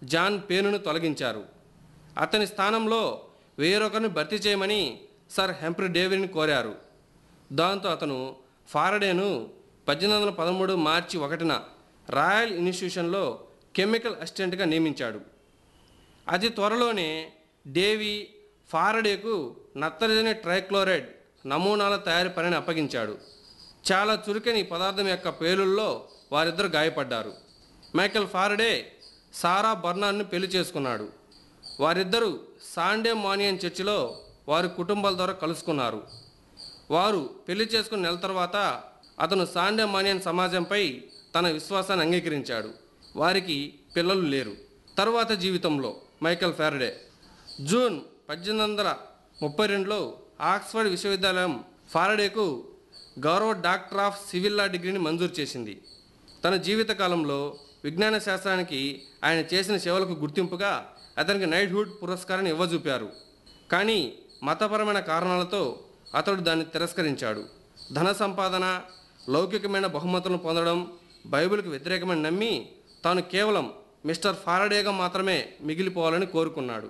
John పేనును తొలగించారు అతని స్థానంలో వేరొకరిని భర్తీ చేయమని సర్ హెంప్రీ డేవిడ్ని కోరారు దాంతో అతను ఫారడేను పద్దెనిమిది వందల పదమూడు మార్చి ఒకటిన రాయల్ ఇన్స్టిట్యూషన్లో కెమికల్ అసిస్టెంట్గా నియమించాడు అతి త్వరలోనే డేవి ఫారడేకు నత్రజని ట్రైక్లోరైడ్ నమూనాల తయారీ పనిని అప్పగించాడు చాలా చురుకైన ఈ పదార్థం యొక్క పేలుల్లో వారిద్దరు గాయపడ్డారు మైకేల్ ఫారడే సారా బర్నార్ని పెళ్లి చేసుకున్నాడు వారిద్దరూ సాండే మానియన్ చర్చిలో వారి కుటుంబాల ద్వారా కలుసుకున్నారు వారు పెళ్లి చేసుకున్న నెల తర్వాత అతను సాండే మానియన్ సమాజంపై తన విశ్వాసాన్ని అంగీకరించాడు వారికి పిల్లలు లేరు తరువాత జీవితంలో మైకేల్ ఫారడే జూన్ పద్దెనిమిది వందల ముప్పై రెండులో ఆక్స్ఫర్డ్ విశ్వవిద్యాలయం ఫారడేకు గౌరవ డాక్టర్ ఆఫ్ సివిల్ లా డిగ్రీని మంజూరు చేసింది తన జీవితకాలంలో విజ్ఞాన శాస్త్రానికి ఆయన చేసిన సేవలకు గుర్తింపుగా అతనికి నైట్హుడ్ పురస్కారాన్ని ఇవ్వజూపారు కానీ మతపరమైన కారణాలతో అతడు దాన్ని తిరస్కరించాడు ధన సంపాదన లౌకికమైన బహుమతులను పొందడం బైబిల్కు వ్యతిరేకమని నమ్మి తాను కేవలం మిస్టర్ ఫారడేగా మాత్రమే మిగిలిపోవాలని కోరుకున్నాడు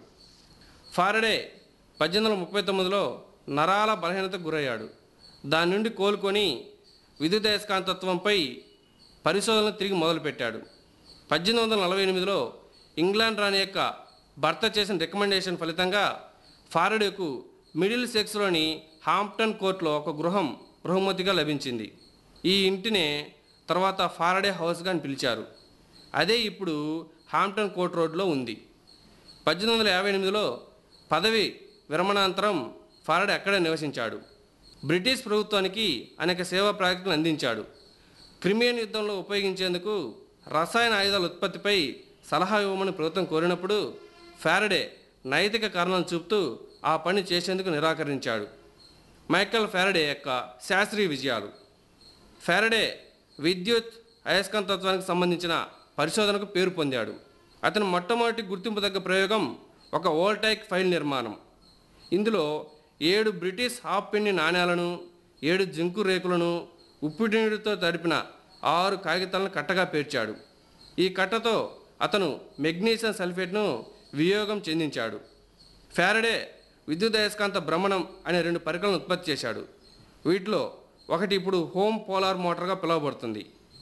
ఫారడే పద్దెనిమిది వందల ముప్పై తొమ్మిదిలో నరాల బలహీనతకు గురయ్యాడు దాని నుండి కోలుకొని విద్యుదయస్కాంతత్వంపై పరిశోధనలు తిరిగి మొదలుపెట్టాడు పద్దెనిమిది వందల నలభై ఎనిమిదిలో ఇంగ్లాండ్ రాణి యొక్క భర్త చేసిన రికమెండేషన్ ఫలితంగా ఫారడేకు మిడిల్ సెక్స్లోని హాంప్టన్ కోర్టులో ఒక గృహం బహుమతిగా లభించింది ఈ ఇంటినే తర్వాత ఫారడే హౌస్గా అని పిలిచారు అదే ఇప్పుడు హాంప్టన్ కోర్ట్ రోడ్లో ఉంది పద్దెనిమిది వందల యాభై ఎనిమిదిలో పదవి విరమణాంతరం ఫారడే అక్కడే నివసించాడు బ్రిటిష్ ప్రభుత్వానికి అనేక సేవా ప్రాజెక్టులు అందించాడు క్రిమియన్ యుద్ధంలో ఉపయోగించేందుకు రసాయన ఆయుధాల ఉత్పత్తిపై సలహా ఇవ్వమని ప్రభుత్వం కోరినప్పుడు ఫారడే నైతిక కారణాలు చూపుతూ ఆ పని చేసేందుకు నిరాకరించాడు మైకేల్ ఫారడే యొక్క శాస్త్రీయ విజయాలు ఫారడే విద్యుత్ అయస్కాంతత్వానికి సంబంధించిన పరిశోధనకు పేరు పొందాడు అతని మొట్టమొదటి గుర్తింపు తగ్గ ప్రయోగం ఒక వోల్టైక్ ఫైల్ నిర్మాణం ఇందులో ఏడు బ్రిటిష్ హాఫ్ పెన్ని నాణేలను ఏడు జింకు రేకులను ఉప్పు నీటితో తడిపిన ఆరు కాగితాలను కట్టగా పేర్చాడు ఈ కట్టతో అతను మెగ్నీషియం సల్ఫేట్ను వియోగం చెందించాడు ఫారడే విద్యుదయస్కాంత భ్రమణం అనే రెండు పరికరాలను ఉత్పత్తి చేశాడు వీటిలో ఒకటి ఇప్పుడు హోమ్ పోలార్ మోటార్గా పిలువబడుతుంది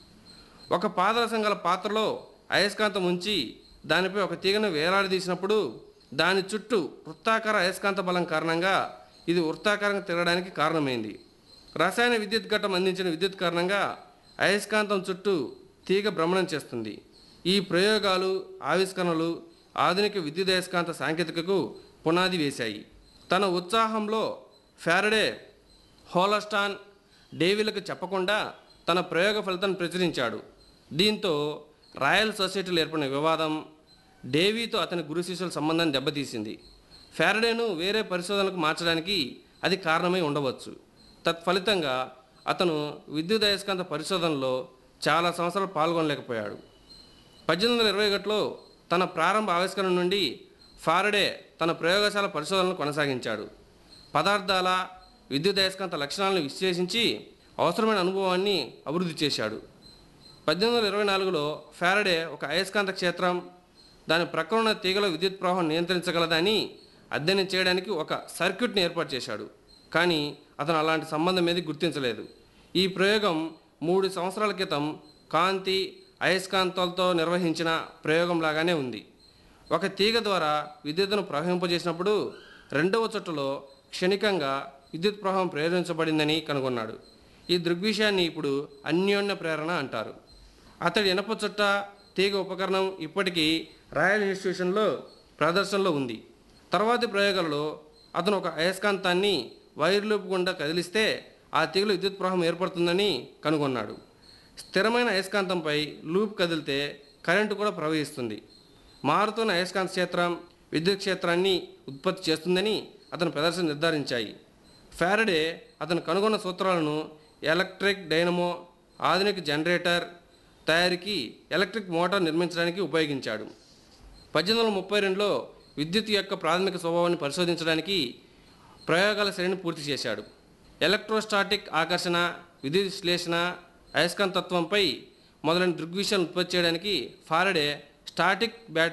ఒక పాదరసం గల పాత్రలో అయస్కాంతం ఉంచి దానిపై ఒక తీగను వేలాడదీసినప్పుడు దాని చుట్టూ వృత్తాకార అయస్కాంత బలం కారణంగా ఇది వృత్తాకారంగా తిరగడానికి కారణమైంది రసాయన విద్యుత్ ఘట్టం అందించిన విద్యుత్ కారణంగా అయస్కాంతం చుట్టూ తీగ భ్రమణం చేస్తుంది ఈ ప్రయోగాలు ఆవిష్కరణలు ఆధునిక విద్యుదయస్కాంత సాంకేతికకు పునాది వేశాయి తన ఉత్సాహంలో ఫారడే హోలస్టాన్ డేవిలకు చెప్పకుండా తన ప్రయోగ ఫలితాన్ని ప్రచురించాడు దీంతో రాయల్ సొసైటీలో ఏర్పడిన వివాదం డేవీతో అతని గురు శిష్యుల సంబంధాన్ని దెబ్బతీసింది ఫారడేను వేరే పరిశోధనలకు మార్చడానికి అది కారణమై ఉండవచ్చు తత్ఫలితంగా అతను విద్యుదయస్కాంత పరిశోధనలో చాలా సంవత్సరాలు పాల్గొనలేకపోయాడు పద్దెనిమిది వందల ఇరవై ఒకటిలో తన ప్రారంభ ఆవిష్కరణ నుండి ఫారడే తన ప్రయోగశాల పరిశోధనలు కొనసాగించాడు పదార్థాల విద్యుదయస్కాంత లక్షణాలను విశ్లేషించి అవసరమైన అనుభవాన్ని అభివృద్ధి చేశాడు పద్దెనిమిది వందల ఇరవై నాలుగులో ఫారడే ఒక అయస్కాంత క్షేత్రం దాని ప్రక్కన ఉన్న తీగల విద్యుత్ ప్రవాహం నియంత్రించగలదని అధ్యయనం చేయడానికి ఒక సర్క్యూట్ని ఏర్పాటు చేశాడు కానీ అతను అలాంటి సంబంధం ఏది గుర్తించలేదు ఈ ప్రయోగం మూడు సంవత్సరాల క్రితం కాంతి అయస్కాంతాలతో నిర్వహించిన ప్రయోగం లాగానే ఉంది ఒక తీగ ద్వారా విద్యుత్తును ప్రవహింపజేసినప్పుడు రెండవ చుట్టలో క్షణికంగా విద్యుత్ ప్రవాహం ప్రేరేపించబడిందని కనుగొన్నాడు ఈ దృగ్విషయాన్ని ఇప్పుడు అన్యోన్య ప్రేరణ అంటారు అతడి ఇనప చుట్ట తీగ ఉపకరణం ఇప్పటికీ రాయల్ ఇన్స్టిట్యూషన్లో ప్రదర్శనలో ఉంది తర్వాతి ప్రయోగాలలో అతను ఒక అయస్కాంతాన్ని వైర్ లూప్ గుండా కదిలిస్తే ఆ తీగలో విద్యుత్ ప్రవాహం ఏర్పడుతుందని కనుగొన్నాడు స్థిరమైన అయస్కాంతంపై లూప్ కదిలితే కరెంటు కూడా ప్రవహిస్తుంది మారుతున్న అయస్కాంత క్షేత్రం విద్యుత్ క్షేత్రాన్ని ఉత్పత్తి చేస్తుందని అతని ప్రదర్శన నిర్ధారించాయి ఫారడే అతను కనుగొన్న సూత్రాలను ఎలక్ట్రిక్ డైనమో ఆధునిక జనరేటర్ తయారీకి ఎలక్ట్రిక్ మోటార్ నిర్మించడానికి ఉపయోగించాడు పద్దెనిమిది వందల ముప్పై రెండులో విద్యుత్ యొక్క ప్రాథమిక స్వభావాన్ని పరిశోధించడానికి ప్రయోగాల శ్రేణిని పూర్తి చేశాడు ఎలక్ట్రోస్టాటిక్ ఆకర్షణ విద్యుత్ విశ్లేషణ అయస్కాంతత్వంపై మొదలైన దృగ్విషయాలను ఉత్పత్తి చేయడానికి ఫారడే స్టాటిక్ బ్యాటరీ